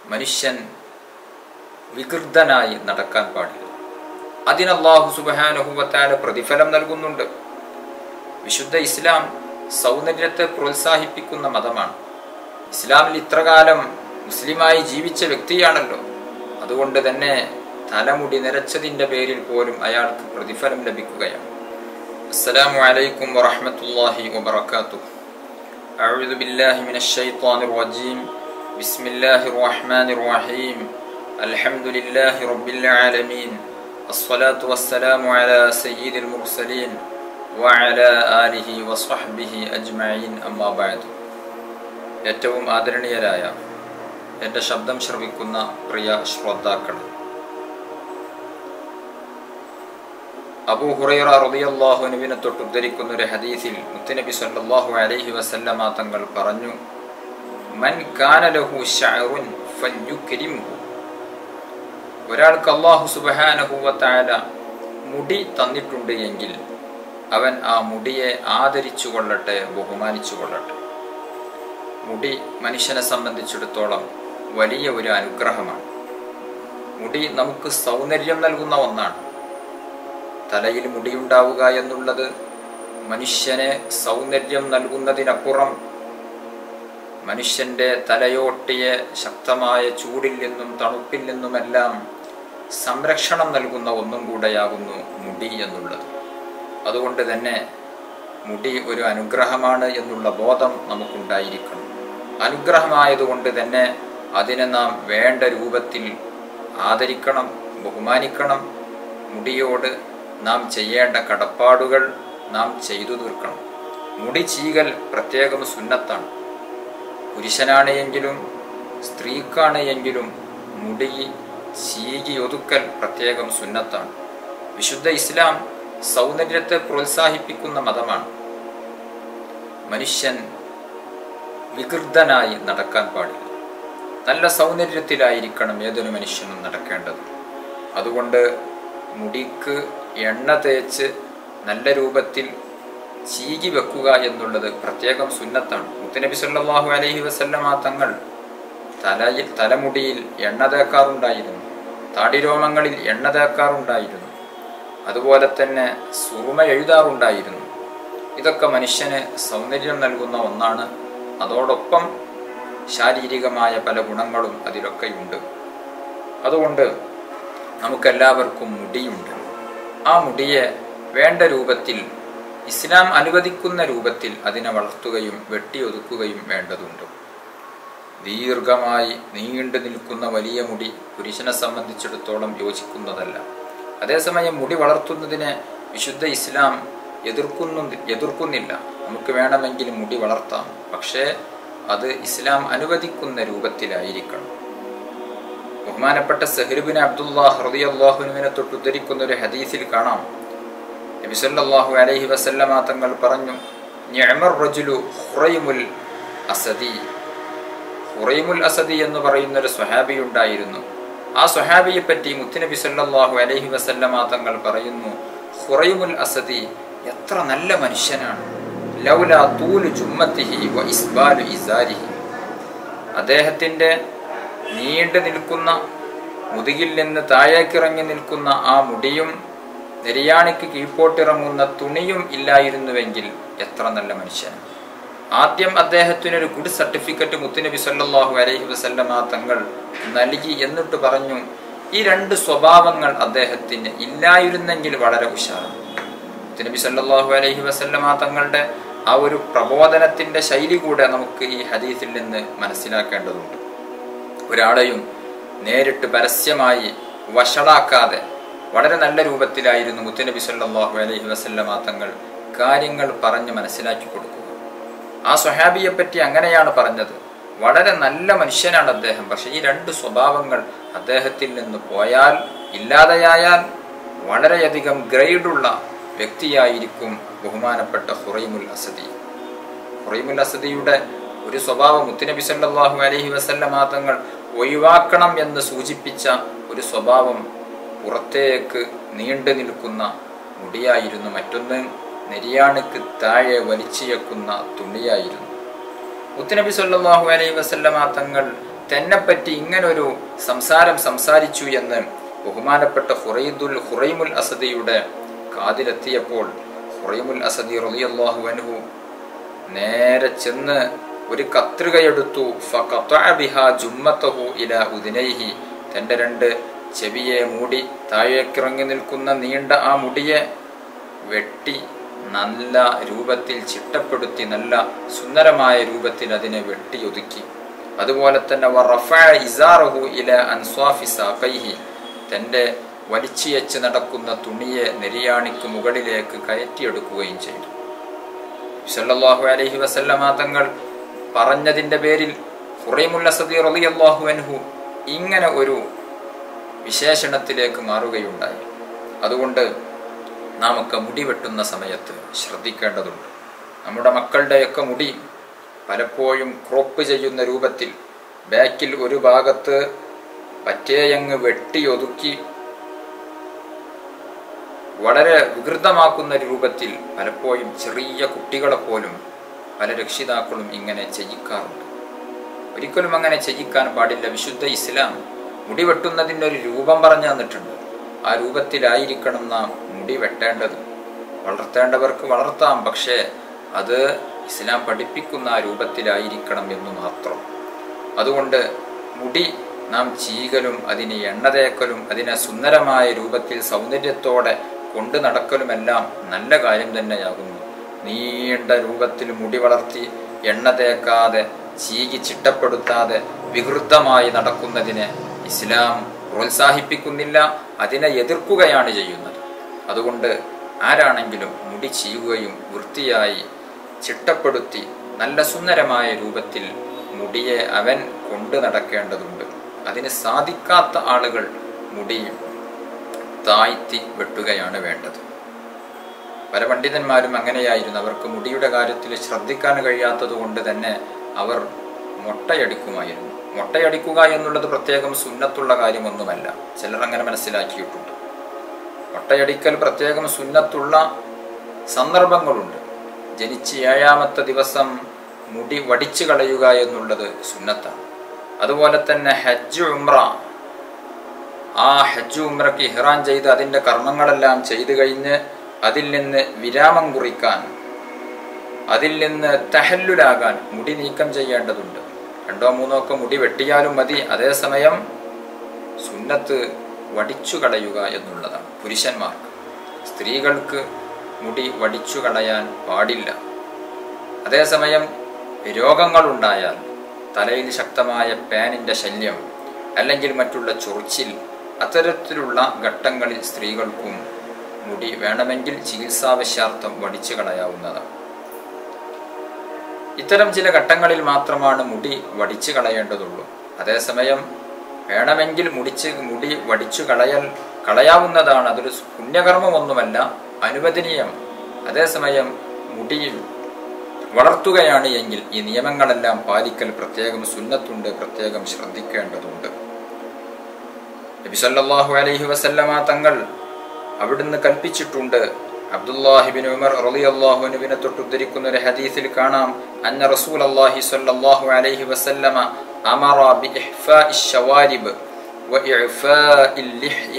മനുഷ്യൻ വികൃതനായി നടക്കാൻ പാടില്ല അതിന് അള്ളാഹു സുബാനുഭവത്താല പ്രതിഫലം നൽകുന്നുണ്ട് വിശുദ്ധ ഇസ്ലാം സൗന്ദര്യത്തെ പ്രോത്സാഹിപ്പിക്കുന്ന മതമാണ് ഇസ്ലാമിൽ ഇത്രകാലം മുസ്ലിമായി ജീവിച്ച വ്യക്തിയാണല്ലോ അതുകൊണ്ട് തന്നെ തലമുടി നിരച്ചതിന്റെ പേരിൽ പോലും അയാൾക്ക് പ്രതിഫലം ലഭിക്കുകയാണ് അസ്സലാമു അലൈക്കും വറഹ്മത്തുള്ളാഹി വബറകാതുഹു أعوذ بالله من الشيطان الرجيم بسم الله الرحمن الرحيم الحمد لله رب العالمين الصلاة والسلام على سيد المرسلين وعلى آله وصحبه أجمعين أما بعد ഏറ്റവും ആദരണീയരായ എൻ്റെ ശബ്ദം ശ്രവിക്കുന്ന പ്രിയ ശ്രോതാക്കൾ അബൂ ഹുറൈറ റളിയല്ലാഹുവിനെ തൊട്ട് ഉദ്ധരിക്കുന്ന ഒരു ഹദീസിൽ മുത്തുനബി സല്ലല്ലാഹു അലൈഹി വസല്ലമ തങ്ങൾ പറഞ്ഞു മൻ കാന ലഹു ശഅറുൻ ഫല്യുക്രിംഹു ഒരാൾക്ക് അല്ലാഹു സുബ്ഹാനഹു വതആല മുടി തന്നിട്ടുണ്ട് എങ്കിൽ അവൻ ആ മുടിയെ ആദരിച്ചു കൊള്ളട്ടെ ബഹുമാനിച്ചു കൊള്ളട്ടെ മുടി മനുഷ്യനെ സംബന്ധിച്ചിടത്തോളം വലിയ ഒരു അനുഗ്രഹമാണ് മുടി നമുക്ക് സൗന്ദര്യം നൽകുന്ന ഒന്നാണ് തലയിൽ മുടിയുണ്ടാവുക എന്നുള്ളത് മനുഷ്യനെ സൗന്ദര്യം നൽകുന്നതിനപ്പുറം മനുഷ്യന്റെ തലയോട്ടിയെ ശക്തമായ ചൂടിൽ നിന്നും തണുപ്പിൽ നിന്നുമെല്ലാം സംരക്ഷണം നൽകുന്ന ഒന്നും കൂടെയാകുന്നു മുടി എന്നുള്ളത് അതുകൊണ്ട് തന്നെ മുടി ഒരു അനുഗ്രഹമാണ് എന്നുള്ള ബോധം നമുക്കുണ്ടായിരിക്കണം അനുഗ്രഹമായതുകൊണ്ട് തന്നെ അതിനെ നാം വേണ്ട രൂപത്തിൽ ആദരിക്കണം ബഹുമാനിക്കണം മുടിയോട് നാം ചെയ്യേണ്ട കടപ്പാടുകൾ നാം ചെയ്തു തീർക്കണം മുടി ചീകൽ പ്രത്യേകം സുന്നത്താണ് പുരുഷനാണ് എങ്കിലും സ്ത്രീക്കാണ് എങ്കിലും മുടി ചീകി ഒതുക്കൽ പ്രത്യേകം സുന്നത്താണ് വിശുദ്ധ ഇസ്ലാം സൗന്ദര്യത്തെ പ്രോത്സാഹിപ്പിക്കുന്ന മതമാണ് മനുഷ്യൻ വികൃതനായി നടക്കാൻ പാടില്ല നല്ല സൗന്ദര്യത്തിലായിരിക്കണം ഏതൊരു മനുഷ്യനും നടക്കേണ്ടത് അതുകൊണ്ട് മുടിക്ക് എണ്ണ തേച്ച് നല്ല രൂപത്തിൽ ചീകി വെക്കുക എന്നുള്ളത് പ്രത്യേകം സുന്നത്താണ് മുത്തനബി സല്ലല്ലാഹു അലൈഹി വസല്ലമ തങ്ങൾ തലയിൽ തലമുടിയിൽ എണ്ണ തേക്കാറുണ്ടായിരുന്നു താടിരോമങ്ങളിൽ എണ്ണ തേക്കാറുണ്ടായിരുന്നു അതുപോലെ തന്നെ സുറുമ എഴുതാറുണ്ടായിരുന്നു ഇതൊക്കെ മനുഷ്യന് സൗന്ദര്യം നൽകുന്ന ഒന്നാണ് അതോടൊപ്പം ശാരീരികമായ പല ഗുണങ്ങളും അതിലൊക്കെയുണ്ട് അതുകൊണ്ട് നമുക്കെല്ലാവർക്കും മുടിയുണ്ട് ആ മുടിയെ വേണ്ട രൂപത്തിൽ ഇസ്ലാം അനുവദിക്കുന്ന രൂപത്തിൽ അതിനെ വളർത്തുകയും വെട്ടിയൊതുക്കുകയും വേണ്ടതുണ്ട് ദീർഘമായി നീണ്ടു നിൽക്കുന്ന വലിയ മുടി പുരുഷനെ സംബന്ധിച്ചിടത്തോളം യോജിക്കുന്നതല്ല അതേസമയം മുടി വളർത്തുന്നതിനെ വിശുദ്ധ ഇസ്ലാം എതിർക്കുന്നു എതിർക്കുന്നില്ല നമുക്ക് വേണമെങ്കിൽ മുടി വളർത്താം പക്ഷേ അത് ഇസ്ലാം അനുവദിക്കുന്ന രൂപത്തിലായിരിക്കണം ബഹുമാനപ്പെട്ട സഹ്രുബിൻ അബ്ദുല്ലാഹ് റളിയല്ലാഹുവിനെ തൊട്ട് ഉദ്ധരിക്കുന്ന ഒരു ഹദീസിൽ കാണാം നബി സല്ലല്ലാഹു അലൈഹി വസല്ലമ തങ്ങൾ പറഞ്ഞു നിഅമർ റജുലു ഹുറൈമുൽ അസദി ഹുറൈമുൽ അസദി എന്ന് പറയുന്ന ഒരു സ്വഹാബി ഉണ്ടായിരുന്നു ആ സ്വഹാബിയെ പറ്റി മുത്തുനബി സല്ലല്ലാഹു അലൈഹി വസല്ലമ തങ്ങൾ പറയുന്നു ഹുറൈമുൽ അസദി എത്ര നല്ല മനുഷ്യനാണ് ലൗല തൂലു ജുമ്മത്തിഹി വ ഇസ്ബാലു ഇസാരിഹി അദ്ദേഹത്തിൻ്റെ നീണ്ടു നിൽക്കുന്ന മുതുകിൽ നിന്ന് താഴേക്കിറങ്ങി നിൽക്കുന്ന ആ മുടിയും നെരിയാണിക്ക് കീഴ്പോട്ടിറങ്ങുന്ന തുണിയും ഇല്ലായിരുന്നുവെങ്കിൽ എത്ര നല്ല മനുഷ്യൻ ആദ്യം അദ്ദേഹത്തിനൊരു ഗുഡ് സർട്ടിഫിക്കറ്റ് മുത്തുനബി സല്ലല്ലാഹു അലൈഹി വസല്ലമ തങ്ങൾ നൽകി എന്നിട്ട് പറഞ്ഞു ഈ രണ്ട് സ്വഭാവങ്ങൾ അദ്ദേഹത്തിന് ഇല്ലായിരുന്നെങ്കിൽ വളരെ ഉഷാറാണ് മുത്തുനബി സല്ലല്ലാഹു അലൈഹി വസല്ലമ തങ്ങളുടെ ആ ഒരു പ്രബോധനത്തിന്റെ ശൈലി കൂടെ നമുക്ക് ഈ ഹദീസിൽ നിന്ന് മനസ്സിലാക്കേണ്ടതുണ്ട് ഒരാളെയും നേരിട്ട് പരസ്യമായി വഷളാക്കാതെ വളരെ നല്ല രൂപത്തിലായിരുന്നു മുത്തുനബി സല്ലല്ലാഹു അലൈഹി വസല്ലമ തങ്ങൾ കാര്യങ്ങൾ പറഞ്ഞ് മനസ്സിലാക്കി കൊടുക്കുക ആ സ്വഹാബിയെ പറ്റി അങ്ങനെയാണ് പറഞ്ഞത് വളരെ നല്ല മനുഷ്യനാണ് അദ്ദേഹം പക്ഷെ ഈ രണ്ട് സ്വഭാവങ്ങൾ അദ്ദേഹത്തിൽ നിന്ന് പോയാൽ ഇല്ലാതെയായാൽ വളരെയധികം ഗ്രേഡുള്ള വ്യക്തിയായിരിക്കും ബഹുമാനപ്പെട്ട ഹുറൈമുൽ അസദി ഹുറൈമുൽ അസദിയുടെ ഒരു സ്വഭാവം മുത്തുനബി സല്ലല്ലാഹു അലൈഹി വസല്ലമ തങ്ങൾ ഒഴിവാക്കണം എന്ന് സൂചിപ്പിച്ച ഒരു സ്വഭാവം പുറത്തേക്ക് നീണ്ടു നിൽക്കുന്ന മുടിയായിരുന്നു മറ്റൊന്ന് നെരിയാണിക്ക് താഴെ വലിച്ചിയക്കുന്ന തുണിയായിരുന്നു മുത്തുനബി സല്ലല്ലാഹു അലൈഹി വസല്ലമ തങ്ങൾ തെന്നെപ്പറ്റി ഇങ്ങനൊരു സംസാരം സംസാരിച്ചു എന്ന് ബഹുമാനപ്പെട്ട ഹുറൈദുൽ ഹുറൈമുൽ അസദിയുടെ കാതിലെത്തിയപ്പോൾ ഹുറൈമുൽ അസദി റളിയല്ലാഹു അൻഹു നേരെ ചെന്ന് ഒരു കത്രികയെടുത്തു ഫഖതഅ ബിഹാ ജുമ്മത്തഹു ഇലാ ഉദിനൈഹി തന്റെ രണ്ട് ചെവിയെ മൂടി താഴേക്കിറങ്ങി നിൽക്കുന്ന നീണ്ട ആ മുടിയെ വെട്ടി നല്ല രൂപത്തിൽ ചിട്ടപ്പെടുത്തി നല്ല സുന്ദരമായ രൂപത്തിൽ അതിനെ വെട്ടിയൊതുക്കി അതുപോലെ തന്നെ വറഫഅ ഇസാറഹു ഇല അൻസ്വാഫി സാഖൈഹി തന്റെ വലിച്ചിയച്ച് നടക്കുന്ന തുണിയെ നെരിയാണിക്ക് മുകളിലേക്ക് കയറ്റിയെടുക്കുകയും ചെയ്തു സല്ലല്ലാഹു അലൈഹി വസല്ലമ തങ്ങൾ പറഞ്ഞതിന്റെ പേരിൽ ഹുറൈമുൽ അസദി റളിയല്ലാഹു അൻഹു ഇങ്ങനെ ഒരു വിശേഷണത്തിലേക്ക് മാറുകയുണ്ടായി അതുകൊണ്ട് നാം ഒക്കെ മുടി വെട്ടുന്ന സമയത്ത് ശ്രദ്ധിക്കേണ്ടതുണ്ട് നമ്മുടെ മക്കളുടെയൊക്കെ മുടി പലപ്പോഴും ക്രോപ്പ് ചെയ്യുന്ന രൂപത്തിൽ ബാക്കിൽ ഒരു ഭാഗത്ത് പറ്റേയങ്ങ് വെട്ടിയൊതുക്കി വളരെ വികൃതമാക്കുന്ന രൂപത്തിൽ പലപ്പോഴും ചെറിയ കുട്ടികളെ പോലും പല രക്ഷിതാക്കളും ഇങ്ങനെ ചെയ്യിക്കാറുണ്ട് ഒരിക്കലും അങ്ങനെ ചെയ്യിക്കാൻ പാടില്ല വിശുദ്ധ ഇസ്ലാം മുടി വെട്ടുന്നതിൻ്റെ ഒരു രൂപം പറഞ്ഞു തന്നിട്ടുണ്ട് ആ രൂപത്തിലായിരിക്കണം നാം മുടി വെട്ടേണ്ടത് വളർത്തേണ്ടവർക്ക് വളർത്താം പക്ഷേ അത് ഇസ്ലാം പഠിപ്പിക്കുന്ന ആ രൂപത്തിലായിരിക്കണം എന്ന് മാത്രം അതുകൊണ്ട് മുടി നാം ചീകലും അതിന് എണ്ണ തേക്കലും അതിനെ സുന്ദരമായ രൂപത്തിൽ സൗന്ദര്യത്തോടെ കൊണ്ടു നടക്കലുമെല്ലാം നല്ല കാര്യം തന്നെയാകുന്നു നീണ്ട രൂപത്തിൽ മുടി വളർത്തി എണ്ണ തേക്കാതെ ചീകി ചിട്ടപ്പെടുത്താതെ വികൃതമായി നടക്കുന്നതിനെ ഇസ്ലാം പ്രോത്സാഹിപ്പിക്കുന്നില്ല അതിനെ എതിർക്കുകയാണ് ചെയ്യുന്നത് അതുകൊണ്ട് ആരാണെങ്കിലും മുടി ചെയ്യുകയും വൃത്തിയായി ചിട്ടപ്പെടുത്തി നല്ല സുന്ദരമായ രൂപത്തിൽ മുടിയെ അവൻ കൊണ്ടു നടക്കേണ്ടതുണ്ട് അതിന് സാധിക്കാത്ത ആളുകൾ മുടി താഴ്ത്തി വെട്ടുകയാണ് വേണ്ടത് പല പണ്ഡിതന്മാരും അങ്ങനെയായിരുന്നു അവർക്ക് മുടിയുടെ കാര്യത്തിൽ ശ്രദ്ധിക്കാൻ കഴിയാത്തത് കൊണ്ട് തന്നെ അവർ മൊട്ടയടിക്കുമായിരുന്നു മൊട്ടയടിക്കുക എന്നുള്ളത് പ്രത്യേകം സുന്നത്തുള്ള കാര്യമൊന്നുമല്ല ചിലർ അങ്ങനെ മനസ്സിലാക്കിയിട്ടുണ്ട് മൊട്ടയടിക്കൽ പ്രത്യേകം സുന്നത്തുള്ള സന്ദർഭങ്ങളുണ്ട് ജനിച്ച് ഏഴാമത്തെ ദിവസം മുടി വടിച്ചു കളയുക എന്നുള്ളത് സുന്നത്താണ് അതുപോലെ തന്നെ ഹജ്ജ് ഉംറ ആ ഹജ്ജ് ഉംറയ്ക്ക് ഇഹ്റാൻ ചെയ്ത് അതിൻ്റെ കർമ്മങ്ങളെല്ലാം ചെയ്തു കഴിഞ്ഞ് അതിൽ നിന്ന് വിരാമം കുറിക്കാൻ അതിൽ നിന്ന് തഹല്ലുലാകാൻ മുടി നീക്കം ചെയ്യേണ്ടതുണ്ട് രണ്ടോ മൂന്നോ ഒക്കെ മുടി വെട്ടിയാലും മതി അതേസമയം സുന്നത്ത് വടിച്ചു കളയുക എന്നുള്ളതാണ് പുരുഷന്മാർക്ക് സ്ത്രീകൾക്ക് മുടി വടിച്ചു കളയാൻ പാടില്ല അതേസമയം രോഗങ്ങളുണ്ടായാൽ തലയിൽ ശക്തമായ പാനിൻ്റെ ശല്യം അല്ലെങ്കിൽ മറ്റുള്ള ചൊറിച്ചിൽ അത്തരത്തിലുള്ള ഘട്ടങ്ങളിൽ സ്ത്രീകൾക്കും മുടി വേണമെങ്കിൽ ചികിത്സാവശ്യാർത്ഥം വടിച്ചു കളയാവുന്നതാണ് ഇത്തരം ചില ഘട്ടങ്ങളിൽ മാത്രമാണ് മുടി വടിച്ചു കളയേണ്ടതുള്ളൂ അതേസമയം വേണമെങ്കിൽ മുടിച്ച് മുടി വടിച്ചു കളയൽ കളയാവുന്നതാണ് അതൊരു പുണ്യകർമ്മമൊന്നുമല്ല അനുവദനീയം അതേസമയം മുടി വളർത്തുകയാണ് എങ്കിൽ ഈ നിയമങ്ങളെല്ലാം പാലിക്കൽ പ്രത്യേകം സുന്നത്തുണ്ട് പ്രത്യേകം ശ്രദ്ധിക്കേണ്ടതുണ്ട് നബി സല്ലല്ലാഹു അലൈഹി വസല്ലമ തങ്ങൾ അവിടുന്ന് കൽപ്പിച്ചിട്ടുണ്ട് അബ്ദുല്ലാഹിബിൻ ഉമർ റളിയല്ലാഹുവിനെ തൊട്ട് ഉദ്ധരിക്കുന്ന ഒരു ഹദീസിൽ കാണാം അന്ന റസൂൽ അല്ലാഹി സ്വല്ലല്ലാഹു അലൈഹി വസല്ലമ അമറ ബി ഇഹ്ഫാഇ ശവാരിബ് വ ഇഅ്ഫാഇ ലിഹ്യ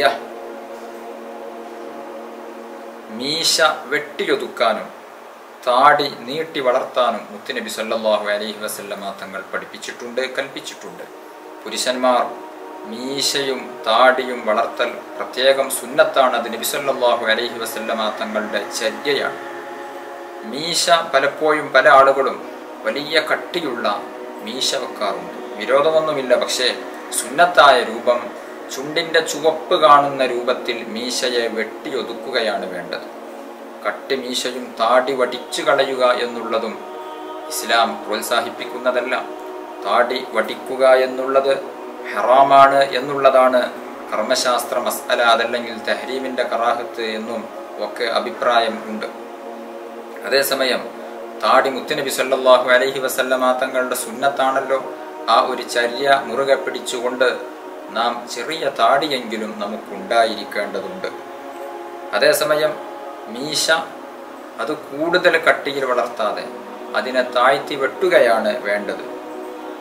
മീശ വെട്ടിയൊതുക്കാനും താടി നീട്ടി വളർത്താനും മുത്തുനബി സല്ലല്ലാഹു അലൈഹി വസല്ലമ തങ്ങൾ പഠിപ്പിച്ചിട്ടുണ്ട് കൽപ്പിച്ചിട്ടുണ്ട് പുരുഷന്മാർ മീശയും താടിയും വളർത്തൽ പ്രത്യേകം സുന്നത്താണ് അത് നബി സല്ലല്ലാഹു അലൈഹി വസല്ലമ തങ്ങളുടെ ചര്യയാണ് മീശ പലപ്പോഴും പല ആളുകളും വലിയ കട്ടിയുള്ള മീശ വെക്കാറുണ്ട് വിരോധമൊന്നുമില്ല പക്ഷേ സുന്നത്തായ രൂപം ചുണ്ടിൻ്റെ ചുവപ്പ് കാണുന്ന രൂപത്തിൽ മീശയെ വെട്ടിയൊതുക്കുകയാണ് വേണ്ടത് കട്ടി മീശയും താടി വടിച്ചു കളയുക എന്നുള്ളതും ഇസ്ലാം പ്രോത്സാഹിപ്പിക്കുന്നതല്ല താടി വടിക്കുക എന്നുള്ളത് ഹറാമാണ് എന്നുള്ളതാണ് കർമ്മശാസ്ത്ര മസ്അല അതല്ലെങ്കിൽ തെഹരീമിൻ്റെ കറാഹത്ത് എന്നും ഒക്കെ അഭിപ്രായം ഉണ്ട് അതേസമയം താടി മുത്തുനബി സല്ലല്ലാഹു അലൈഹി വസല്ലമ തങ്ങളുടെ സുന്നത്താണല്ലോ ആ ഒരു ചര്യ മുറുകെ പിടിച്ചുകൊണ്ട് നാം ചെറിയ താടിയെങ്കിലും നമുക്കുണ്ടായിരിക്കേണ്ടതുണ്ട് അതേസമയം മീശ അത് കൂടുതൽ കട്ടിയിൽ വളർത്താതെ അതിനെ താഴ്ത്തി വെട്ടുകയാണ് വേണ്ടത്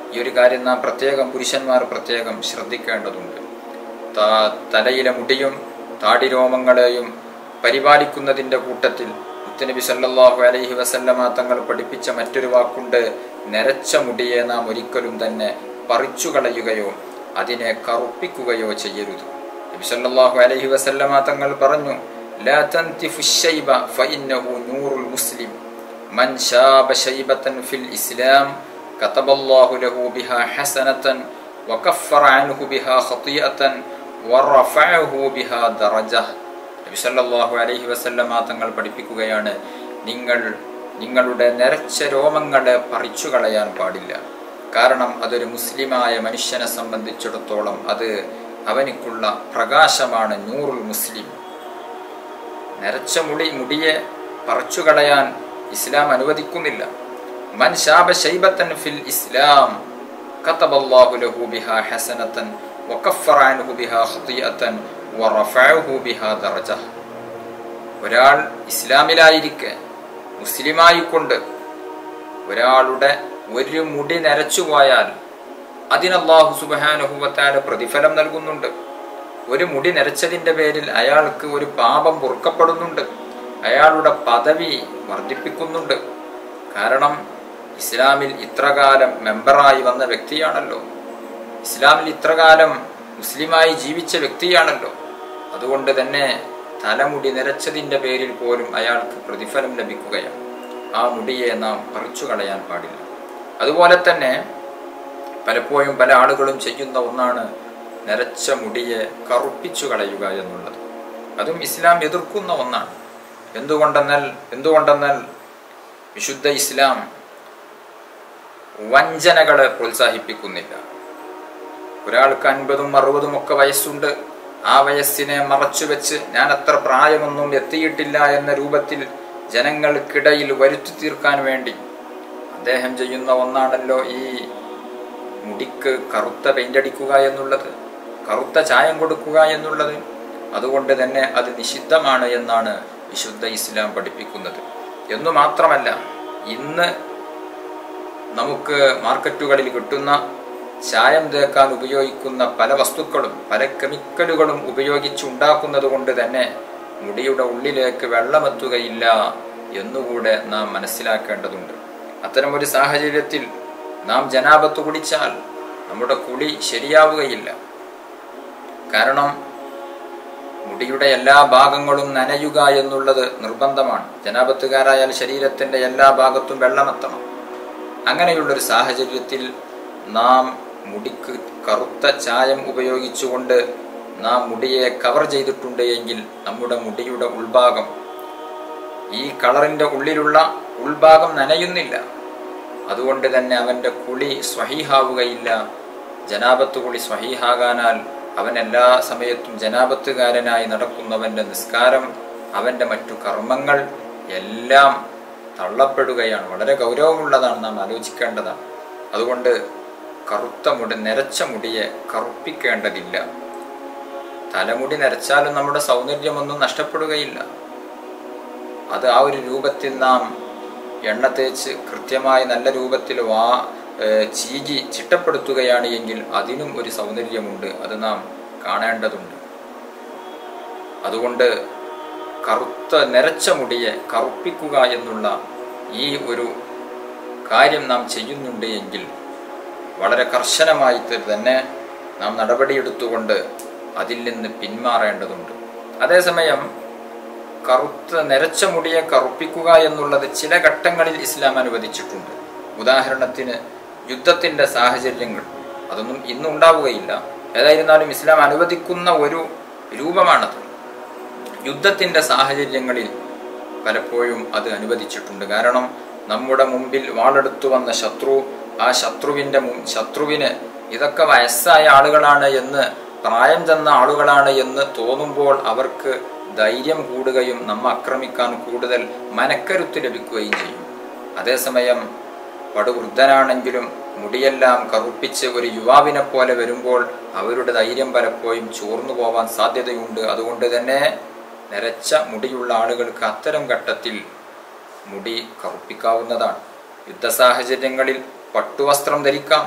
ഈ ഒരു കാര്യം നാം പ്രത്യേകം പുരുഷന്മാർ പ്രത്യേകം ശ്രദ്ധിക്കേണ്ടതുണ്ട് ത- തലയിലെ മുടിയും താടിരോമങ്ങളെയും പരിപാലിക്കുന്നതിൻ്റെ കൂട്ടത്തിൽ മുത്തനബി സല്ലല്ലാഹു അലൈഹി വസല്ലമ തങ്ങൾ പഠിപ്പിച്ച മറ്റൊരു വാക്കുണ്ട് നരച്ച മുടിയെ നാം ഒരിക്കലും തന്നെ പറിച്ചു കളയുകയോ അതിനെ കറുപ്പിക്കുകയോ ചെയ്യരുത് നബി സല്ലല്ലാഹു അലൈഹി വസല്ലമ തങ്ങൾ പറഞ്ഞു ലാ തൻതിഫു ശൈബ ഫഇന്നഹു നൂറുൽ മുസ്ലിം മൻ ശാബ ശൈബത്തൻ ഫിൽ ഇസ്ലാം കതബല്ലാഹു ലഹു ബിഹാ ഹസനതൻ വകഫറ അൻഹു ബിഹാ ഖതിയതൻ വറഫഅഹു ബിഹാ ദറജഹ നബി സല്ലല്ലാഹു അലൈഹി വസല്ലമ തങ്ങൾ പഠിപ്പിക്കുകയാണ് നിങ്ങൾ നിങ്ങളുടെ നരച്ച രോമങ്ങളെ പറിച്ചു കളയാൻ പാടില്ല കാരണം അതൊരു മുസ്ലിമായ മനുഷ്യനെ സംബന്ധിച്ചിടത്തോളം അത് അവനിക്കുള്ള പ്രകാശമാണ് നൂറുൽ മുസ്ലിം നരച്ച മുടി മുടിയെ പറിച്ചു കളയാൻ ഇസ്ലാം അനുവദിക്കുന്നില്ല മൻ ശാബ ശൈബത്തൻ ഫിൽ ഇസ്ലാം കതബല്ലാഹു ലഹു ബിഹാ ഹസനതൻ വകഫറ അൻഹു ബിഹാ ഖതിയതൻ വറഫഅഹു ബിഹാ ദറജഹ ഒരാൾ ഇസ്ലാമിലായിരിക്കെ മുസ്ലിമായിക്കൊണ്ട് ഒരാളുടെ ഒരു മുടി നരച്ചു പോയാൽ അതിന് അള്ളാഹു സുബാനുഭവത്താല പ്രതിഫലം നൽകുന്നുണ്ട് ഒരു മുടി നരച്ചതിന്റെ പേരിൽ അയാൾക്ക് ഒരു പാപം പൊറുക്കപ്പെടുന്നുണ്ട് അയാളുടെ പദവി വർദ്ധിപ്പിക്കുന്നുണ്ട് കാരണം ഇസ്ലാമിൽ ഇത്രകാലം മെമ്പറായി വന്ന വ്യക്തിയാണല്ലോ ഇസ്ലാമിൽ ഇത്രകാലം മുസ്ലിമായി ജീവിച്ച വ്യക്തിയാണല്ലോ അതുകൊണ്ട് തന്നെ തലമുടി നിരച്ചതിന്റെ പേരിൽ പോലും അയാൾക്ക് പ്രതിഫലം ലഭിക്കുകയാണ് ആ മുടിയെ നാം പറിച്ചു കളയാൻ പാടില്ല അതുപോലെ തന്നെ പലപ്പോഴും പല ആളുകളും ചെയ്യുന്ന ഒന്നാണ് നരച്ച മുടിയെ കറുപ്പിച്ചു കളയുക എന്നുള്ളത് അതും ഇസ്ലാം എതിർക്കുന്ന ഒന്നാണ് എന്തുകൊണ്ടെന്നാൽ എന്തുകൊണ്ടെന്നാൽ വിശുദ്ധ ഇസ്ലാം വഞ്ചനകളെ പ്രോത്സാഹിപ്പിക്കുന്നില്ല ഒരാൾക്ക് അൻപതും അറുപതും ഒക്കെ വയസ്സുണ്ട് ആ വയസ്സിനെ മറച്ചുവെച്ച് ഞാൻ അത്ര പ്രായമൊന്നും എത്തിയിട്ടില്ല എന്ന രൂപത്തിൽ ജനങ്ങൾക്കിടയിൽ വരുത്തി തീർക്കാൻ വേണ്ടി അദ്ദേഹം ചെയ്യുന്ന ഒന്നാണല്ലോ ഈ മുടിക്ക് കറുത്ത പെയിന്റ് അടിക്കുക എന്നുള്ളത് കറുത്ത ചായം കൊടുക്കുക എന്നുള്ളത് അതുകൊണ്ട് തന്നെ അത് നിഷിദ്ധമാണ് എന്നാണ് വിശുദ്ധ ഇസ്ലാം പഠിപ്പിക്കുന്നത് എന്നു മാത്രമല്ല ഇന്ന് നമുക്ക് മാർക്കറ്റുകളിൽ കിട്ടുന്ന ചായം തേക്കാൻ ഉപയോഗിക്കുന്ന പല വസ്തുക്കളും പല കെമിക്കലുകളും ഉപയോഗിച്ചുണ്ടാക്കുന്നത് കൊണ്ട് തന്നെ മുടിയുടെ ഉള്ളിലേക്ക് വെള്ളമെത്തുകയില്ല എന്നുകൂടെ നാം മനസ്സിലാക്കേണ്ടതുണ്ട് അത്തരമൊരു സാഹചര്യത്തിൽ നാം ജനാപത്ത് കുടിച്ചാൽ നമ്മുടെ കുളി ശരിയാവുകയില്ല കാരണം മുടിയുടെ എല്ലാ ഭാഗങ്ങളും നനയുക എന്നുള്ളത് നിർബന്ധമാണ് ജനാപത്തുകാരായാൽ ശരീരത്തിന്റെ എല്ലാ ഭാഗത്തും വെള്ളമെത്തണം അങ്ങനെയുള്ളൊരു സാഹചര്യത്തിൽ നാം മുടിക്ക് കറുത്ത ചായം ഉപയോഗിച്ചുകൊണ്ട് നാം മുടിയെ കവർ ചെയ്തിട്ടുണ്ട് എങ്കിൽ നമ്മുടെ മുടിയുടെ ഉൾഭാഗം ഈ കളറിന്റെ ഉള്ളിലുള്ള ഉൾഭാഗം നനയുന്നില്ല അതുകൊണ്ട് തന്നെ അവന്റെ കുളി സ്വഹീഹാവുകയില്ല ജനാപത്ത് കുളി സ്വഹീഹാകാനാൽ അവൻ എല്ലാ സമയത്തും ജനാപത്തുകാരനായി നടക്കുന്നവന്റെ നിസ്കാരം അവന്റെ മറ്റു കർമ്മങ്ങൾ എല്ലാം തള്ളപ്പെടുകയാണ് വളരെ ഗൗരവമുള്ളതാണ് നാം ആലോചിക്കേണ്ടതാണ് അതുകൊണ്ട് കറുത്ത മുടി നരച്ച മുടിയെ കറുപ്പിക്കേണ്ടതില്ല തലമുടി നരച്ചാലും നമ്മുടെ സൗന്ദര്യമൊന്നും നഷ്ടപ്പെടുകയില്ല അത് ആ ഒരു രൂപത്തിൽ നാം എണ്ണ തേച്ച് കൃത്യമായി നല്ല രൂപത്തിൽ വാ ഏഹ് ചീകി ചിട്ടപ്പെടുത്തുകയാണ് എങ്കിൽ അതിനും ഒരു സൗന്ദര്യമുണ്ട് അത് നാം കാണേണ്ടതുണ്ട് അതുകൊണ്ട് കറുത്ത നരച്ച മുടിയെ കറുപ്പിക്കുക എന്നുള്ള ഈ ഒരു കാര്യം നാം ചെയ്യുന്നുണ്ട് എങ്കിൽ വളരെ കർശനമായി തന്നെ നാം നടപടിയെടുത്തുകൊണ്ട് അതിൽ നിന്ന് പിന്മാറേണ്ടതുണ്ട് അതേസമയം കറുത്ത നരച്ച മുടിയെ കറുപ്പിക്കുക എന്നുള്ളത് ചില ഘട്ടങ്ങളിൽ ഇസ്ലാം അനുവദിച്ചിട്ടുണ്ട് ഉദാഹരണത്തിന് യുദ്ധത്തിന്റെ സാഹചര്യങ്ങൾ അതൊന്നും ഇന്നുണ്ടാവുകയില്ല ഏതായിരുന്നാലും ഇസ്ലാം അനുവദിക്കുന്ന ഒരു രൂപമാണത് യുദ്ധത്തിന്റെ സാഹചര്യങ്ങളിൽ പലപ്പോഴും അത് അനുവദിച്ചിട്ടുണ്ട് കാരണം നമ്മുടെ മുമ്പിൽ വാളെടുത്തു വന്ന ശത്രു ആ ശത്രുവിന്റെ മു- ശത്രുവിന് ഇതൊക്കെ വയസ്സായ ആളുകളാണ് എന്ന് പ്രായം ചെന്ന ആളുകളാണ് എന്ന് തോന്നുമ്പോൾ അവർക്ക് ധൈര്യം കൂടുകയും നമ്മ ആക്രമിക്കാൻ കൂടുതൽ മനക്കരുത്ത് ലഭിക്കുകയും ചെയ്യും അതേസമയം പടുവൃദ്ധനാണെങ്കിലും മുടിയെല്ലാം കറുപ്പിച്ച് ഒരു യുവാവിനെ പോലെ വരുമ്പോൾ അവരുടെ ധൈര്യം പലപ്പോഴും ചോർന്നു പോവാൻ സാധ്യതയുണ്ട് അതുകൊണ്ട് തന്നെ നരച്ച മുടിയുള്ള ആളുകൾക്ക് അത്തരം ഘട്ടത്തിൽ മുടി കറുപ്പിക്കാവുന്നതാണ് യുദ്ധ സാഹചര്യങ്ങളിൽ പട്ടുവസ്ത്രം ധരിക്കാം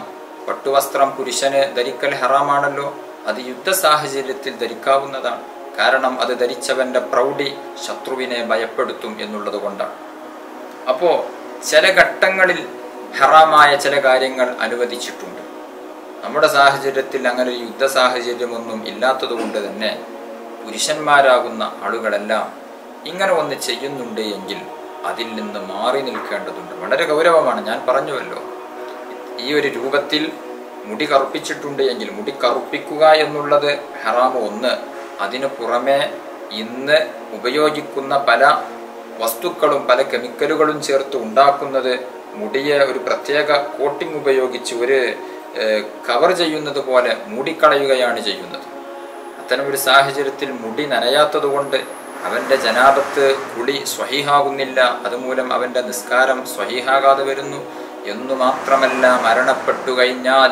പട്ടുവസ്ത്രം പുരുഷന് ധരിക്കൽ ഹറാമാണല്ലോ അത് യുദ്ധ സാഹചര്യത്തിൽ ധരിക്കാവുന്നതാണ് കാരണം അത് ധരിച്ചവന്റെ പ്രൗഢി ശത്രുവിനെ ഭയപ്പെടുത്തും എന്നുള്ളത് കൊണ്ടാണ് അപ്പോൾ ചില ഘട്ടങ്ങളിൽ ഹറാമായ ചില കാര്യങ്ങൾ അനുവദിച്ചിട്ടുണ്ട് നമ്മുടെ സാഹചര്യത്തിൽ അങ്ങനെ ഒരു യുദ്ധ സാഹചര്യമൊന്നും ഇല്ലാത്തതുകൊണ്ട് തന്നെ പുരുഷന്മാരാകുന്ന ആളുകളെല്ലാം ഇങ്ങനെ ഒന്ന് ചെയ്യുന്നുണ്ട് എങ്കിൽ അതിൽ നിന്ന് മാറി നിൽക്കേണ്ടതുണ്ട് വളരെ ഗൗരവമാണ് ഞാൻ പറഞ്ഞുവല്ലോ ഈ ഒരു രൂപത്തിൽ മുടി കറുപ്പിച്ചിട്ടുണ്ട് എങ്കിൽ മുടി കറുപ്പിക്കുക എന്നുള്ളത് ഹറാമ് ഒന്ന് അതിനു പുറമെ ഇന്ന് ഉപയോഗിക്കുന്ന പല വസ്തുക്കളും പല കെമിക്കലുകളും ചേർത്ത് ഉണ്ടാക്കുന്നത് മുടിയെ ഒരു പ്രത്യേക കോട്ടിംഗ് ഉപയോഗിച്ച് ഒരു കവർ ചെയ്യുന്നത് പോലെ മൂടിക്കളയുകയാണ് ചെയ്യുന്നത് അത്തരം ഒരു സാഹചര്യത്തിൽ മുടി നനയാത്തത് കൊണ്ട് അവന്റെ ജനാപത്ത് കുളി സ്വഹീഹാകുന്നില്ല അതുമൂലം അവന്റെ നിസ്കാരം സ്വഹീഹാകാതെ വരുന്നു എന്നു മാത്രമല്ല മരണപ്പെട്ടു കഴിഞ്ഞാൽ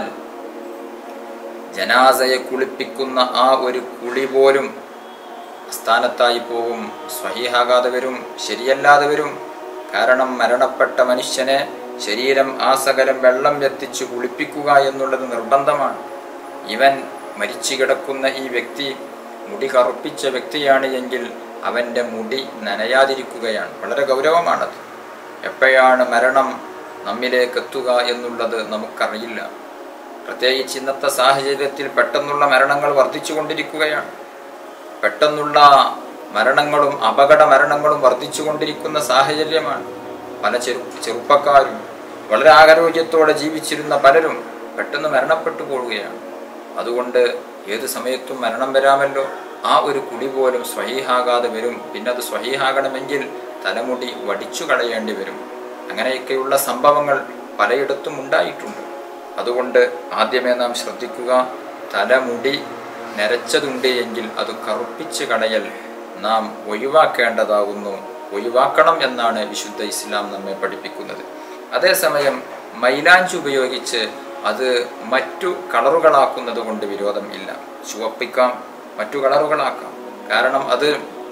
ജനാസയെ കുളിപ്പിക്കുന്ന ആ ഒരു കുളി പോലും സ്ഥാനത്തായി പോകും സ്വഹീഹാകാതെ വരും ശരിയല്ലാതെ വരും കാരണം മരണപ്പെട്ട മനുഷ്യനെ ശരീരം ആ സകലം വെള്ളം എത്തിച്ച് കുളിപ്പിക്കുക എന്നുള്ളത് നിർബന്ധമാണ് ഇവൻ മരിച്ചു കിടക്കുന്ന ഈ വ്യക്തി മുടി കറുപ്പിച്ച വ്യക്തിയാണ് എങ്കിൽ അവൻ്റെ മുടി നനയാതിരിക്കുകയാണ് വളരെ ഗൗരവമാണത് എപ്പോഴാണ് മരണം നമ്മിലേക്ക് എത്തുക എന്നുള്ളത് നമുക്കറിയില്ല പ്രത്യേകിച്ച് ഇന്നത്തെ സാഹചര്യത്തിൽ പെട്ടെന്നുള്ള മരണങ്ങൾ വർദ്ധിച്ചുകൊണ്ടിരിക്കുകയാണ് പെട്ടെന്നുള്ള മരണങ്ങളും അപകട മരണങ്ങളും വർദ്ധിച്ചുകൊണ്ടിരിക്കുന്ന സാഹചര്യമാണ് പല ചെറു ചെറുപ്പക്കാരും വളരെ ആരോഗ്യത്തോടെ ജീവിച്ചിരുന്ന പലരും പെട്ടെന്ന് മരണപ്പെട്ടു പോവുകയാണ് അതുകൊണ്ട് ഏത് സമയത്തും മരണം വരാമല്ലോ ആ ഒരു കുടി പോലും സ്വഹീഹാകാതെ വരും പിന്നെ അത് സ്വഹീഹാകണമെങ്കിൽ തലമുടി വടിച്ചു കളയേണ്ടി വരും അങ്ങനെയൊക്കെയുള്ള സംഭവങ്ങൾ പലയിടത്തും ഉണ്ടായിട്ടുണ്ട് അതുകൊണ്ട് ആദ്യമേ നാം ശ്രദ്ധിക്കുക തലമുടി നരച്ചതുണ്ട് എങ്കിൽ അത് കറുപ്പിച്ച് കളയൽ നാം ഒഴിവാക്കേണ്ടതാകുന്നു ഒഴിവാക്കണം എന്നാണ് വിശുദ്ധ ഇസ്ലാം നമ്മെ പഠിപ്പിക്കുന്നത് അതേസമയം മൈലാഞ്ചി ഉപയോഗിച്ച് അത് മറ്റു കളറുകളാക്കുന്നത് കൊണ്ട് വിരോധം ഇല്ല ചുവപ്പിക്കാം മറ്റു കളറുകളാക്കാം കാരണം അത്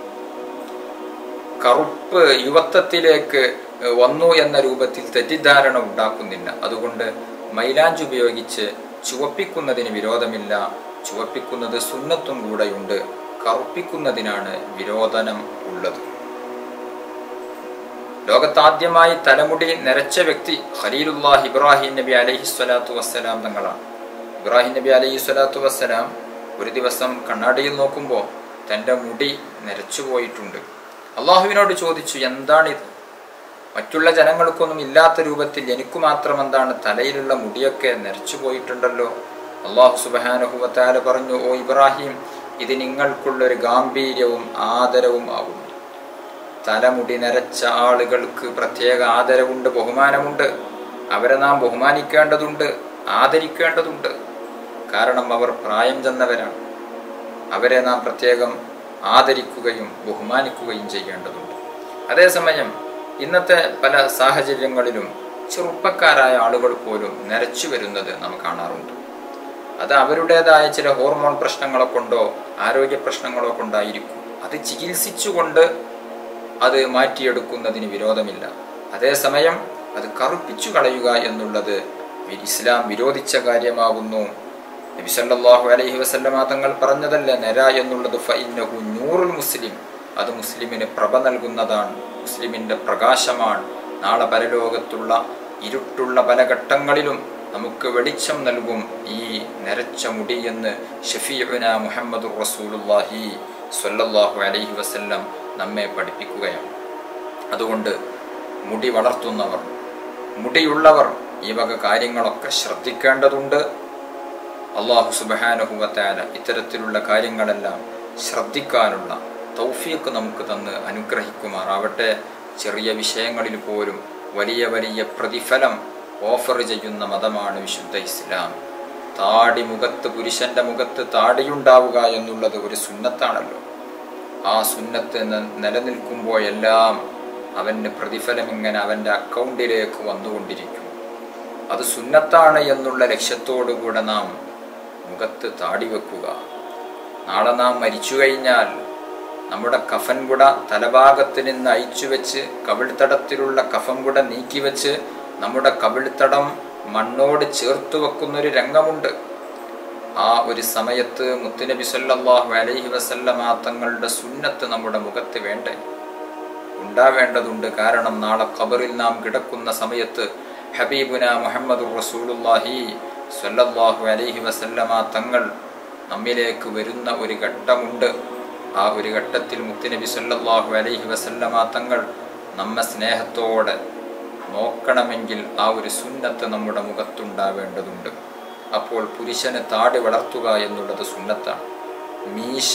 കറുപ്പ് യുവത്വത്തിലേക്ക് വന്നു എന്ന രൂപത്തിൽ തെറ്റിദ്ധാരണ ഉണ്ടാക്കുന്നില്ല അതുകൊണ്ട് മൈലാഞ്ചി ഉപയോഗിച്ച് ചുവപ്പിക്കുന്നതിന് വിരോധമില്ല ചുവപ്പിക്കുന്നത് സുന്നത്തും കൂടെയുണ്ട് കറുപ്പിക്കുന്നതിനാണ് വിരോധനം ഉള്ളത് ലോകത്താദ്യമായി തലമുടി നരച്ച വ്യക്തി ഖലീലുല്ലാഹ് ഇബ്രാഹിം നബി അലൈഹി സ്വലാത്തു വസ്സലാം തങ്ങളാണ് ഇബ്രാഹിം നബി അലൈഹി സ്വലാത്തു വസ്സലാം ഒരു ദിവസം കണ്ണാടിയിൽ നോക്കുമ്പോൾ തൻ്റെ മുടി നരച്ചു പോയിട്ടുണ്ട് അള്ളാഹുവിനോട് ചോദിച്ചു എന്താണിത് മറ്റുള്ള ജനങ്ങൾക്കൊന്നും ഇല്ലാത്ത രൂപത്തിൽ എനിക്ക് മാത്രം എന്താണ് തലയിലുള്ള മുടിയൊക്കെ നരച്ചു പോയിട്ടുണ്ടല്ലോ അള്ളാഹു സുബാനുഹുവത്താല പറഞ്ഞു ഓ ഇബ്രാഹിം ഇത് നിങ്ങൾക്കുള്ളൊരു ഗാംഭീര്യവും ആദരവും ആകുന്നു തലമുടി നരച്ച ആളുകൾക്ക് പ്രത്യേക ആദരവുണ്ട് ബഹുമാനമുണ്ട് അവരെ നാം ബഹുമാനിക്കേണ്ടതുണ്ട് ആദരിക്കേണ്ടതുണ്ട് കാരണം അവർ പ്രായം ചെന്നവരാണ് അവരെ നാം പ്രത്യേകം ആദരിക്കുകയും ബഹുമാനിക്കുകയും ചെയ്യേണ്ടതുണ്ട് അതേസമയം ഇന്നത്തെ പല സാഹചര്യങ്ങളിലും ചെറുപ്പക്കാരായ ആളുകൾ പോലും നരച്ചു വരുന്നത് നാം കാണാറുണ്ട് അത് അവരുടേതായ ചില ഹോർമോൺ പ്രശ്നങ്ങളെ കൊണ്ടോ ആരോഗ്യ പ്രശ്നങ്ങളോ കൊണ്ടായിരിക്കും അത് ചികിത്സിച്ചുകൊണ്ട് അത് മാറ്റിയെടുക്കുന്നതിന് വിരോധമില്ല അതേസമയം അത് കറുപ്പിച്ചു കളയുക എന്നുള്ളത് ഇസ്ലാം വിരോധിച്ച കാര്യമാകുന്നു നബി സല്ലല്ലാഹു അലൈഹി വസല്ലമ തങ്ങൾ പറഞ്ഞതല്ല നെര എന്നുള്ളത് ഫഇന്നഹു നൂറുൽ മുസ്ലിം അത് മുസ്ലിമിന് പ്രഭ നൽകുന്നതാണ് മുസ്ലിമിന്റെ പ്രകാശമാണ് നാളെ പരലോകത്തുള്ള ഇരുട്ടുള്ള പല ഘട്ടങ്ങളിലും നമുക്ക് വെളിച്ചം നൽകും ഈ നരച്ച മുടി എന്ന് ഷഫീഉന മുഹമ്മദ് റസൂലുള്ളാഹി സ്വല്ലല്ലാഹു അലൈഹി വസല്ലം നമ്മെ പഠിപ്പിക്കുകയാണ് അതുകൊണ്ട് മുടി വളർത്തുന്നവർ മുടിയുള്ളവർ ഈ വക കാര്യങ്ങളൊക്കെ ശ്രദ്ധിക്കേണ്ടതുണ്ട് അള്ളാഹു സുബഹാനുഹുവത്താല ഇത്തരത്തിലുള്ള കാര്യങ്ങളെല്ലാം ശ്രദ്ധിക്കാനുള്ള തൗഫീഖ് നമുക്ക് തന്ന് അനുഗ്രഹിക്കുമാറാവട്ടെ ചെറിയ വിഷയങ്ങളിൽ പോലും വലിയ വലിയ പ്രതിഫലം ഓഫർ ചെയ്യുന്ന മതമാണ് വിശുദ്ധ ഇസ്ലാം താടി മുഖത്ത് പുരുഷന്റെ മുഖത്ത് താടിയുണ്ടാവുക എന്നുള്ളത് ഒരു സുന്നത്താണല്ലോ ആ സുന്നത്ത് ന- നിലനിൽക്കുമ്പോഴെല്ലാം അവൻ്റെ പ്രതിഫലം ഇങ്ങനെ അവൻ്റെ അക്കൗണ്ടിലേക്ക് വന്നുകൊണ്ടിരിക്കും അത് സുന്നത്താണ് എന്നുള്ള ലക്ഷ്യത്തോടുകൂടെ നാം മുഖത്ത് താടി വെക്കുക നാളെ നാം മരിച്ചു കഴിഞ്ഞാൽ നമ്മുടെ കഫൻ കുട തലഭാഗത്ത് നിന്ന് അയച്ചു വെച്ച് കവിൾത്തടത്തിലുള്ള കഫം കുട നീക്കി വെച്ച് നമ്മുടെ കവിൾത്തടം മണ്ണോട് ചേർത്ത് വെക്കുന്നൊരു രംഗമുണ്ട് ആ ഒരു സമയത്ത് മുത്തുനബി സല്ലല്ലാഹു അലൈഹി വസല്ലമ തങ്ങളുടെ സുന്നത്ത് നമ്മുടെ മുഖത്ത് വേണ്ടേ ഉണ്ടാവേണ്ടതുണ്ട് കാരണം നാളെ ഖബറിൽ നാം കിടക്കുന്ന സമയത്ത് ഹബീബുന മുഹമ്മദ് റസൂലുല്ലാഹി സല്ലല്ലാഹു അലൈഹി വസല്ലമ തങ്ങൾ നമ്മിലേക്ക് വരുന്ന ഒരു ഘട്ടമുണ്ട് ആ ഒരു ഘട്ടത്തിൽ മുത്തുനബി സല്ലല്ലാഹു അലൈഹി വസല്ലമ തങ്ങൾ നമ്മെ സ്നേഹത്തോടെ നോക്കണമെങ്കിൽ ആ ഒരു സുന്നത്ത് നമ്മുടെ മുഖത്തുണ്ടാവേണ്ടതുണ്ട് അപ്പോൾ പുരുഷന് താടി വളർത്തുക എന്നുള്ളത് സുന്നത്താണ് മീശ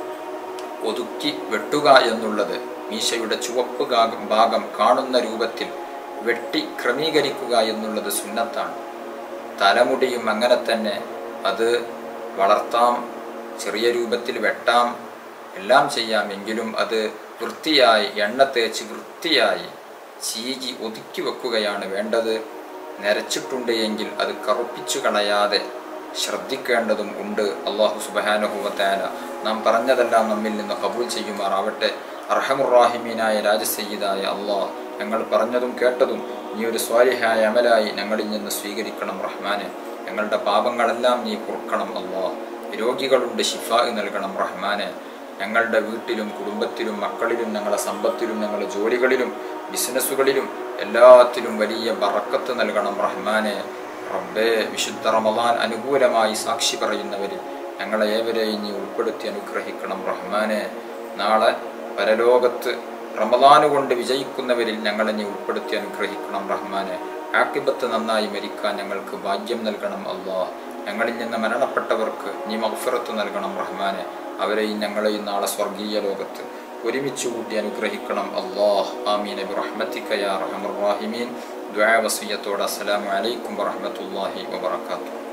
ഒതുക്കി വെട്ടുക എന്നുള്ളത് മീശയുടെ ചുവപ്പ് ഭാഗം ഭാഗം കാണുന്ന രൂപത്തിൽ വെട്ടി ക്രമീകരിക്കുക എന്നുള്ളത് സുന്നത്താണ് തലമുടിയും അങ്ങനെ തന്നെ അത് വളർത്താം ചെറിയ രൂപത്തിൽ വെട്ടാം എല്ലാം ചെയ്യാം എങ്കിലും അത് വൃത്തിയായി എണ്ണ തേച്ച് വൃത്തിയായി ചീകി ഒതുക്കി വെക്കുകയാണ് വേണ്ടത് നരച്ചിട്ടുണ്ട് എങ്കിൽ അത് കറുപ്പിച്ചു കളയാതെ ശ്രദ്ധിക്കേണ്ടതും ഉണ്ട് അള്ളാഹു സുബാനുഹുവത്താന നാം പറഞ്ഞതെല്ലാം നമ്മിൽ നിന്ന് കബൂൽ ചെയ്യുമാറാവട്ടെ അർഹമുറാഹിമീനായ രാജസയ്യിദായ അള്ളാഹ് ഞങ്ങൾ പറഞ്ഞതും കേട്ടതും നീ ഒരു സ്വാലിഹായ അമലായി ഞങ്ങളിൽ നിന്ന് സ്വീകരിക്കണം റഹ്മാനെ ഞങ്ങളുടെ പാപങ്ങളെല്ലാം നീ പൊറുക്കണം അള്ളാഹ് രോഗികളുണ്ട് ഷിഫ നൽകണം റഹ്മാനെ ഞങ്ങളുടെ വീട്ടിലും കുടുംബത്തിലും മക്കളിലും ഞങ്ങളുടെ സമ്പത്തിലും ഞങ്ങളുടെ ജോലികളിലും ബിസിനസ്സുകളിലും എല്ലാത്തിലും വലിയ ബറക്കത്ത് നൽകണം റഹ്മാനെ റബ്ബേ വിശുദ്ധ റമദാൻ അനുകൂലമായി സാക്ഷി പറയുന്നവരിൽ ഞങ്ങളെ ഏവരെയും നീ ഉൾപ്പെടുത്തി അനുഗ്രഹിക്കണം റഹ്മാനെ നാളെ പരലോകത്ത് റമദാന് കൊണ്ട് വിജയിക്കുന്നവരിൽ ഞങ്ങളെ നീ ഉൾപ്പെടുത്തി അനുഗ്രഹിക്കണം റഹ്മാനെ ആക്കിബത്ത് നന്നായി മരിക്കാൻ ഞങ്ങൾക്ക് ഭാഗ്യം നൽകണം അള്ളാഹ് ഞങ്ങളിൽ നിന്ന് മരണപ്പെട്ടവർക്ക് നീ മഗ്ഫിറത്ത് നൽകണം റഹ്മാനെ അവരെയും ഞങ്ങളെയും നാളെ സ്വർഗീയ ലോകത്ത് ഒരുമിച്ച് കൂട്ടി അനുഗ്രഹിക്കണം അള്ളാഹ് ആമീൻ നബി റഹ്മത്തിക്കയ റഹമുറാഹിമീൻ ദ്വാ വസീയത്തോടെ അസ്സലാമു അലൈക്കും വറഹ്മത്തുള്ളാഹി വബറകാതുഹു